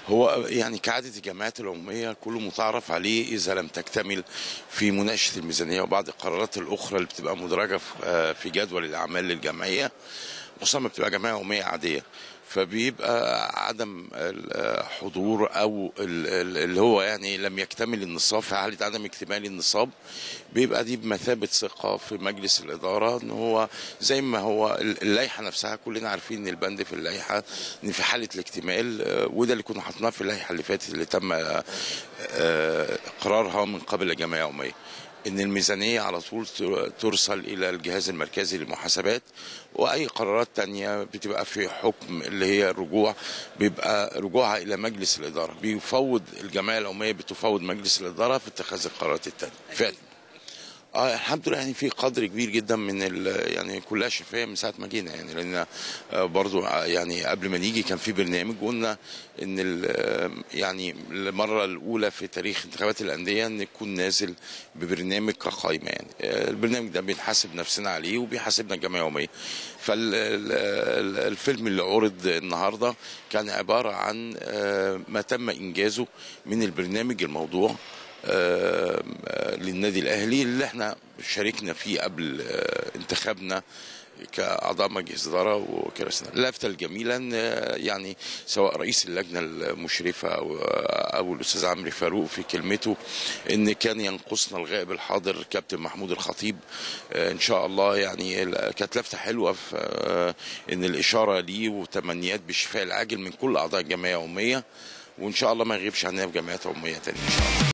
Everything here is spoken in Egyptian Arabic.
هو يعني كعادة الجمعيات العمومية كله متعرف عليه إذا لم تكتمل في مناقشة الميزانية وبعض القرارات الأخرى اللي بتبقى مدرجة في- آه، في جدول الأعمال للجمعية خصوصا لما بتبقى جمعية عمومية عادية فبيبقى عدم الحضور او ال- ال- اللي هو يعني لم يكتمل النصاب في حاله عدم اكتمال النصاب بيبقى دي بمثابه ثقه في مجلس الاداره ان هو زي ما هو ال- اللائحه نفسها كلنا عارفين ان البند في اللائحه ان في حاله الاكتمال آه، وده اللي كنا حاطناه في اللائحه اللي فاتت اللي تم آه، آه، اقرارها من قبل الجمعيه العموميه ان الميزانيه على طول ت- ترسل الى الجهاز المركزي للمحاسبات واي قرارات تانية بتبقى في حكم اللي هي الرجوع بيبقى رجوعها الى مجلس الاداره بيفوض الجمعيه العموميه بتفوض مجلس الاداره في اتخاذ القرارات التانية فعلا اه الحمد لله يعني في قدر كبير جدا من ال- يعني كلها شفافيه من ساعه ما جينا يعني لان آه، برضو آه، يعني قبل ما نيجي كان في برنامج قلنا ان ال- آه، يعني المره الاولى في تاريخ انتخابات الانديه ان يكون نازل ببرنامج كقائمه يعني آه، البرنامج ده بنحاسب نفسنا عليه وبيحاسبنا الجمعيه اليوميه فالفيلم اللي عرض النهارده كان عباره عن آه، ما تم انجازه من البرنامج الموضوع آه، آه، للنادي الاهلي اللي احنا شاركنا فيه قبل آه، انتخابنا كاعضاء مجلس اداره وكرسنا اللافته الجميله ان آه، يعني سواء رئيس اللجنه المشرفه او او الاستاذ عمرو فاروق في كلمته ان كان ينقصنا الغائب الحاضر كابتن محمود الخطيب آه، ان شاء الله يعني ال- كانت لافته حلوه في آه، ان الاشاره ليه وتمنيات بالشفاء العاجل من كل اعضاء الجمعيه العموميه وان شاء الله ما يغيبش عننا في جمعيات عموميه تانية ان شاء الله